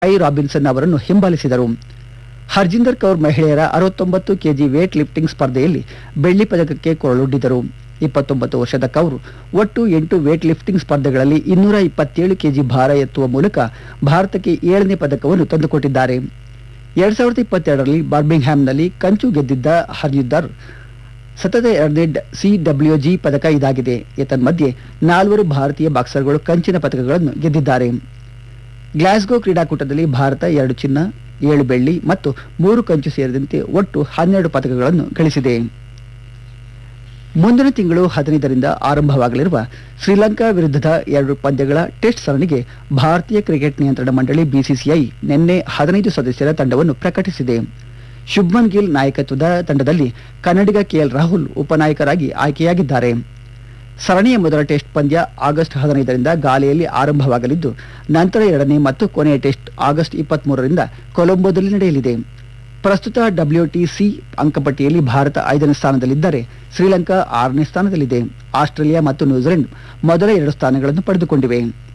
I Robinson ಅವರನ್ನು ಹಿಂಬಾಲಿಸಿದರು ಹರ್ಜಿಂದರ್ ಕೌರ್ ಮಹಿಳೆಯರ ಅರವತ್ತೊಂಬತ್ತು ಕೆಜಿ ವೇಟ್ ಲಿಫ್ಟಿಂಗ್ ಸ್ಪರ್ಧೆಯಲ್ಲಿ ಬೆಳ್ಳಿ ಪದಕಕ್ಕೆ ಕೊರಳೊಡ್ಡಿದರು ಇಪ್ಪತ್ತೊಂಬತ್ತು ವರ್ಷದ ಕೌರ್ ಒಟ್ಟು ಎಂಟು ವೇಟ್ ಲಿಫ್ಟಿಂಗ್ ಸ್ಪರ್ಧೆಗಳಲ್ಲಿ ಇನ್ನೂರ ಇಪ್ಪತ್ತೇಳು ಕೆಜಿ ಭಾರ ಎತ್ತುವ ಮೂಲಕ ಭಾರತಕ್ಕೆ ಏಳನೇ ಪದಕವನ್ನು ತಂದುಕೊಟ್ಟಿದ್ದಾರೆ ಎರಡ್ ಸಾವಿರದ ಇಪ್ಪತ್ತೆರಡರಲ್ಲಿ ಬರ್ಮಿಂಗ್ಹ್ಯಾಮ್ನಲ್ಲಿ ಕಂಚು ಗೆದ್ದಿದ್ದ ಹರ್ಜಿಂದರ್ ಸತತ ಎರಡನೇ ಸಿಡಬ್ಲ್ಯೂಜಿ ಪದಕ ಇದಾಗಿದೆ ಏತನ್ಮಧ್ಯೆ ನಾಲ್ವರು ಭಾರತೀಯ ಬಾಕ್ಸರ್ಗಳು ಕಂಚಿನ ಪದಕಗಳನ್ನು ಗೆದ್ದಿದ್ದಾರೆ ಗ್ಲಾಸ್ಗೋ ಕ್ರೀಡಾಕೂಟದಲ್ಲಿ ಭಾರತ ಎರಡು ಚಿನ್ನ ಏಳು ಬೆಳ್ಳಿ ಮತ್ತು ಮೂರು ಕಂಚು ಸೇರಿದಂತೆ ಒಟ್ಟು ಹನ್ನೆರಡು ಪದಕಗಳನ್ನು ಗಳಿಸಿದೆ ಮುಂದಿನ ತಿಂಗಳು ಹದಿನೈದರಿಂದ ಆರಂಭವಾಗಲಿರುವ ಶ್ರೀಲಂಕಾ ವಿರುದ್ಧದ ಎರಡು ಪಂದ್ಯಗಳ ಟೆಸ್ಟ್ ಸರಣಿಗೆ ಭಾರತೀಯ ಕ್ರಿಕೆಟ್ ನಿಯಂತ್ರಣ ಮಂಡಳಿ ಬಿಸಿಸಿಐ ನಿನ್ನೆ ಹದಿನೈದು ಸದಸ್ಯರ ತಂಡವನ್ನು ಪ್ರಕಟಿಸಿದೆ ಶುಭ್ಮನ್ ಗಿಲ್ ನಾಯಕತ್ವದ ತಂಡದಲ್ಲಿ ಕನ್ನಡಿಗ ಕೆಎಲ್ ರಾಹುಲ್ ಉಪನಾಯಕರಾಗಿ ಆಯ್ಕೆಯಾಗಿದ್ದಾರೆ ಸರಣಿಯ ಮೊದಲ ಟೆಸ್ಟ್ ಪಂದ್ಯ ಆಗಸ್ಟ್ ಹದಿನೈದರಿಂದ ಗಾಲೆಯಲ್ಲಿ ಆರಂಭವಾಗಲಿದ್ದು ನಂತರ ಎರಡನೇ ಮತ್ತು ಕೊನೆಯ ಟೆಸ್ಟ್ ಆಗಸ್ಟ್ ಇಪ್ಪತ್ಮೂರರಿಂದ ಕೊಲಂಬೋದಲ್ಲಿ ನಡೆಯಲಿದೆ ಪ್ರಸ್ತುತ ಡಬ್ಲ್ಯೂಟಿಸಿ ಅಂಕಪಟ್ಟಿಯಲ್ಲಿ ಭಾರತ ಐದನೇ ಸ್ಥಾನದಲ್ಲಿದ್ದರೆ ಶ್ರೀಲಂಕಾ ಆರನೇ ಸ್ಥಾನದಲ್ಲಿದೆ ಆಸ್ಟ್ರೇಲಿಯಾ ಮತ್ತು ನ್ಯೂಜಿಲೆಂಡ್ ಮೊದಲ ಎರಡು ಸ್ಥಾನಗಳನ್ನು ಪಡೆದುಕೊಂಡಿವೆ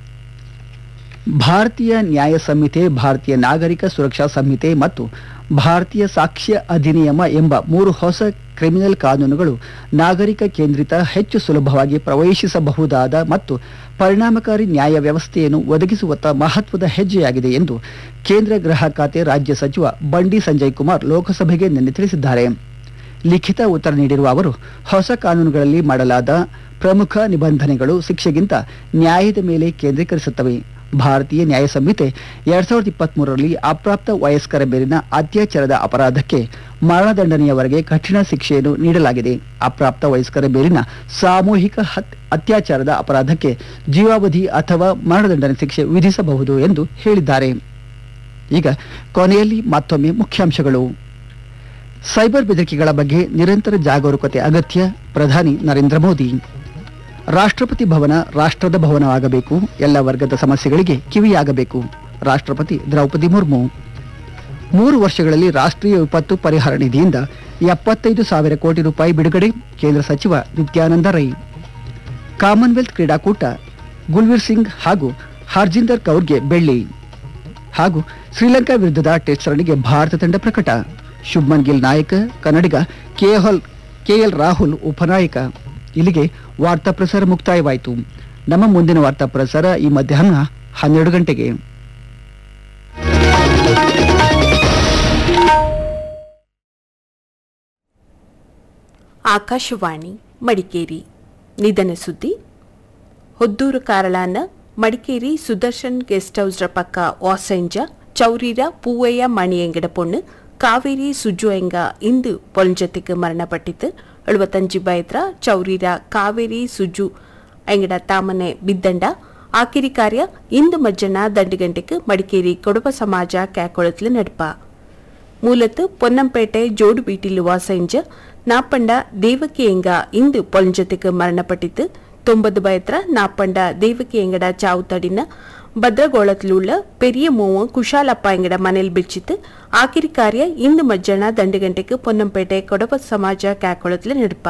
ಭಾರತೀಯ ನ್ಯಾಯ ಸಂಹಿತೆ ಭಾರತೀಯ ನಾಗರಿಕ ಸುರಕ್ಷಾ ಸಂಹಿತೆ ಮತ್ತು ಭಾರತೀಯ ಸಾಕ್ಷ್ಯ ಅಧಿನಿಯಮ ಎಂಬ ಮೂರು ಹೊಸ ಕ್ರಿಮಿನಲ್ ಕಾನೂನುಗಳು ನಾಗರಿಕ ಕೇಂದ್ರಿತ ಹೆಚ್ಚು ಸುಲಭವಾಗಿ ಪ್ರವೇಶಿಸಬಹುದಾದ ಮತ್ತು ಪರಿಣಾಮಕಾರಿ ನ್ಯಾಯ ವ್ಯವಸ್ಥೆಯನ್ನು ಒದಗಿಸುವತ್ತ ಮಹತ್ವದ ಹೆಜ್ಜೆಯಾಗಿದೆ ಎಂದು ಕೇಂದ್ರ ಗೃಹ ಖಾತೆ ರಾಜ್ಯ ಸಚಿವ ಬಂಡಿ ಸಂಜಯ್ ಕುಮಾರ್ ಲೋಕಸಭೆಗೆ ನಿನ್ನೆ ತಿಳಿಸಿದ್ದಾರೆ ಲಿಖಿತ ಉತ್ತರ ನೀಡಿರುವ ಅವರು ಹೊಸ ಕಾನೂನುಗಳಲ್ಲಿ ಮಾಡಲಾದ ಪ್ರಮುಖ ನಿಬಂಧನೆಗಳು ಶಿಕ್ಷೆಗಿಂತ ನ್ಯಾಯದ ಮೇಲೆ ಕೇಂದ್ರೀಕರಿಸುತ್ತವೆ ಭಾರತೀಯ ನ್ಯಾಯ ಸಂಹಿತೆ ಎರಡ್ ಸಾವಿರದ ಇಪ್ಪತ್ಮೂರರಲ್ಲಿ ಅಪ್ರಾಪ್ತ ವಯಸ್ಕರ ಮೇಲಿನ ಅತ್ಯಾಚಾರದ ಅಪರಾಧಕ್ಕೆ ಮರಣದಂಡನೆಯವರೆಗೆ ಕಠಿಣ ಶಿಕ್ಷೆಯನ್ನು ನೀಡಲಾಗಿದೆ ಅಪ್ರಾಪ್ತ ವಯಸ್ಕರ ಮೇಲಿನ ಸಾಮೂಹಿಕ ಹತ್- ಅತ್ಯಾಚಾರದ ಅಪರಾಧಕ್ಕೆ ಜೀವಾವಧಿ ಅಥವಾ ಮರಣದಂಡನೆ ಶಿಕ್ಷೆ ವಿಧಿಸಬಹುದು ಎಂದು ಹೇಳಿದ್ದಾರೆ ಈಗ ಕೊನೆಯಲ್ಲಿ ಮತ್ತೊಮ್ಮೆ ಮುಖ್ಯಾಂಶಗಳು ಸೈಬರ್ ಬೆದರಿಕೆಗಳ ಬಗ್ಗೆ ನಿರಂತರ ಜಾಗರೂಕತೆ ಅಗತ್ಯ ಪ್ರಧಾನಿ ನರೇಂದ್ರ ಮೋದಿ ರಾಷ್ಟ್ರಪತಿ ಭವನ ರಾಷ್ಟ್ರದ ಭವನವಾಗಬೇಕು ಎಲ್ಲ ವರ್ಗದ ಸಮಸ್ಯೆಗಳಿಗೆ ಕಿವಿಯಾಗಬೇಕು ರಾಷ್ಟ್ರಪತಿ ದ್ರೌಪದಿ ಮುರ್ಮು ಮೂರು ವರ್ಷಗಳಲ್ಲಿ ರಾಷ್ಟ್ರೀಯ ವಿಪತ್ತು ಪರಿಹಾರ ನಿಧಿಯಿಂದ ಎಪ್ಪತ್ತೈದು ಸಾವಿರ ಕೋಟಿ ರೂಪಾಯಿ ಬಿಡುಗಡೆ ಕೇಂದ್ರ ಸಚಿವ ನಿತ್ಯಾನಂದ ರೈ ಕಾಮನ್ವೆಲ್ತ್ ಕ್ರೀಡಾಕೂಟ ಗುಲ್ವೀರ್ ಸಿಂಗ್ ಹಾಗೂ ಹರ್ಜಿಂದರ್ ಕೌರ್ಗೆ ಬೆಳ್ಳಿ ಹಾಗೂ ಶ್ರೀಲಂಕಾ ವಿರುದ್ಧದ ಟೆಸ್ಟ್ ಸರಣಿಗೆ ಭಾರತ ತಂಡ ಪ್ರಕಟ ಶುಭ್ಮನ್ ಗಿಲ್ ನಾಯಕ ಕನ್ನಡಿಗ ಕೆಎಲ್ ಕೆಎಲ್ ರಾಹುಲ್ ಉಪನಾಯಕ ಇಲ್ಲಿಗೆ ವಾರ್ತಾ ಪ್ರಸಾರ ಮುಕ್ತಾಯವಾಯಿತು ನಮ್ಮ ಮುಂದಿನ ವಾರ್ತಾ ಪ್ರಸಾರ ಈ ಮಧ್ಯಾಹ್ನ ಹನ್ನೆರಡು ಗಂಟೆಗೆ ಆಕಾಶವಾಣಿ ಮಡಿಕೇರಿ ನಿಧನ ಸುದ್ದಿ ಹೊದ್ದೂರು ಕಾರಳಾನ ಮಡಿಕೇರಿ ಸುದರ್ಶನ್ ಗೆಸ್ಟ್ ಹೌಸ್ರ ಪಕ್ಕ ವಾಸಂಜ ಚೌರಿರ ಪೂವಯ್ಯ ಮಣಿಯಂಗಡ ಪೊಣ್ಣು ಕಾವೇರಿ ಸುಜುಯಂಗ ಇಂದು ಪೊಲ್ಜತಿக்கு ಮರಣಪಟ್ಟಿತು ಎಳುವತ್ತಂಜಿ ಬೈತ್ರ ಚೌರಿರ ಕಾವೇರಿ ಸುಜು ಎಂಗಡ ತಾಮನೆ ಬಿದ್ದಂಡ ಆಕಿರಿ ಕಾರ್ಯ ಇಂದು ಮಜ್ಜನ ದಂಡಿಗಂಟೆಗೆ ಮಡಿಕೇರಿ ಕೊಡಪ ಸಮಾಜ ಕ್ಯಾಕೊಳತ್ಲು ನಡ್ಪ ಮೂಲತ್ತು ಪೊನ್ನಂಪೇಟೆ ಜೋಡು ಬೀಟಿಲು ವಾಸಂಜ ನಾಪಂಡ ದೇವಕಿಯಂಗ ಇಂದು ಪೊಲ್ಜತೆಗೆ ಮರಣಪಟ್ಟಿತು ತೊಂಬದು ಬಯತ್ರ ನಾಪಂಡ ದೇವಕಿಯಂಗಡ ಚಾವು ತಡಿನ ಭದ್ರಗೋಳತ್ಲುಳ್ಳ ಪೆರಿಯ ಮೋವ ಕುಶಾಲಪ್ಪ ಎಂಗಡ ಮನೇಲಿ ಬಿಚ್ಚಿತ್ತು ಆಕಿರಿ ಕಾರ್ಯ ಇಂದು ಮಜ್ಜನ ದಂಡಿಗಂಟೆಗೆ ಪೊನ್ನಂಪೇಟೆ ಕೊಡಪ ಸಮಾಜ ಕ್ಯಾಕೊಳತ್ಲು ನಡ್ಪ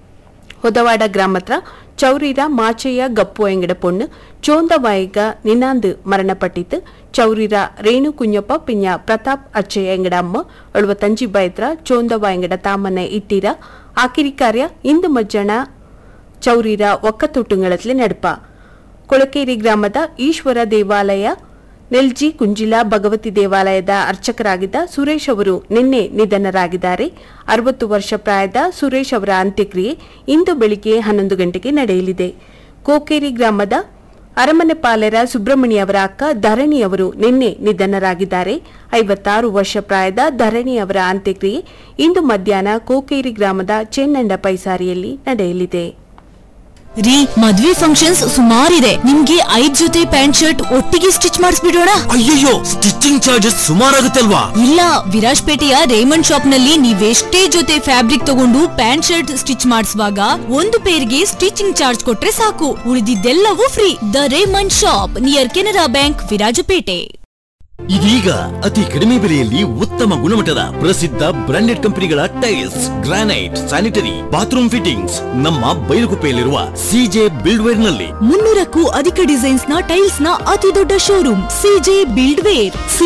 ಹೊದವಾಡ ಗ್ರಾಮತ್ರ ಚೌರಿರ ಮಾಚಯ್ಯ ಗಪ್ಪು ಎಂಗಡ ಪೊಣ್ಣು ಚೋಂದವಾಯಿಗ ನಿನಾಂದು ಮರಣಪಟ್ಟಿತು ಚೌರಿರ ರೇಣು ಕುഞ്ഞಪ್ಪ ಪಿಂಜ ಪ್ರತಾಪ್ ಅಚ್ಚಯ್ಯ ಎಂಗಡ ಅಮ್ಮ ಎಳುವತ್ತಂಜಿ ಬೈತ್ರ ಚೋಂದವಾಯಂಗಡ ತಾಮನೆ ಇಟ್ಟಿರ ಆಕಿರಿ ಕಾರ್ಯ ಇಂದು ಮಜ್ಜನ ಚೌರಿರ ಒಕ್ಕತೊಟ್ಟುಂಗಳತ್ಲೆ ನಡಪ ಕೊಳಕೇರಿ ಗ್ರಾಮದ ಈಶ್ವರ ದೇವಾಲಯ ನೆಲ್ಜಿ ಕುಂಜಿಲ ಭಗವತಿ ದೇವಾಲಯದ ಅರ್ಚಕರಾಗಿದ್ದ ಸುರೇಶ್ ಅವರು ನಿನ್ನೆ ನಿಧನರಾಗಿದ್ದಾರೆ ಅರವತ್ತು ವರ್ಷ ಪ್ರಾಯದ ಸುರೇಶ್ ಅವರ ಅಂತ್ಯಕ್ರಿಯೆ ಇಂದು ಬೆಳಿಗ್ಗೆ ಹನ್ನೊಂದು ಗಂಟೆಗೆ ನಡೆಯಲಿದೆ ಕೋಕೇರಿ ಗ್ರಾಮದ ಅರಮನೆ ಪಾಲೆರ ಸುಬ್ರಹ್ಮಣ್ಯ ಅವರ ಅಕ್ಕ ಧರಣಿ ಅವರು ನಿನ್ನೆ ನಿಧನರಾಗಿದ್ದಾರೆ ಐವತ್ತಾರು ವರ್ಷ ಪ್ರಾಯದ ಧರಣಿ ಅವರ ಅಂತ್ಯಕ್ರಿಯೆ ಇಂದು ಮಧ್ಯಾಹ್ನ ಕೋಕೇರಿ ಗ್ರಾಮದ ಚೆನ್ನಂಡ ಪೈಸಾರಿಯಲ್ಲಿ ನಡೆಯಲಿದೆ ರೀ ಮದ್ವೆ ಫಂಕ್ಷನ್ಸ್ ಸುಮಾರಿದೆ ನಿಮ್ಗೆ ಐದ್ ಜೊತೆ ಪ್ಯಾಂಟ್ ಶರ್ಟ್ ಒಟ್ಟಿಗೆ ಸ್ಟಿಚ್ ಮಾಡಿಸ್ಬಿಡೋಣ ಅಯ್ಯಯ್ಯೋ ಸ್ಟಿಚಿಂಗ್ ಚಾರ್ಜಸ್ ಸುಮಾರಾಗುತ್ತಲ್ವಾ ಇಲ್ಲ ವಿರಾಜ್ಪೇಟೆಯ ರೇಮಂಡ್ ಶಾಪ್ ನಲ್ಲಿ ನೀವೆಷ್ಟೇ ಜೊತೆ ಫ್ಯಾಬ್ರಿಕ್ ತಗೊಂಡು ಪ್ಯಾಂಟ್ ಶರ್ಟ್ ಸ್ಟಿಚ್ ಮಾಡಿಸುವಾಗ ಒಂದು ಪೇರ್ಗೆ ಸ್ಟಿಚಿಂಗ್ ಚಾರ್ಜ್ ಕೊಟ್ರೆ ಸಾಕು ಉಳಿದಿದ್ದೆಲ್ಲವೂ free the Raymond shop near Canara bank Virajpet ಇದೀಗ ಅತಿ ಕಡಿಮೆ ಬೆಲೆಯಲ್ಲಿ ಉತ್ತಮ ಗುಣಮಟ್ಟದ ಪ್ರಸಿದ್ಧ ಬ್ರಾಂಡೆಡ್ ಕಂಪನಿಗಳ tiles granite sanitary bathroom fittings ನಮ್ಮ ಬೈಲುಗುಪ್ಪೆಯಲ್ಲಿರುವ ಸಿಜೆ ಬಿಲ್ಡ್ವೇರ್ ನಲ್ಲಿ ಮುನ್ನೂರಕ್ಕೂ ಅಧಿಕ ಡಿಸೈನ್ಸ್ ನ ಟೈಲ್ಸ್ ನ ಅತಿ ದೊಡ್ಡ ಶೋರೂಮ್ ಸಿಜೆ ಬಿಲ್ಡ್ ವೇರ್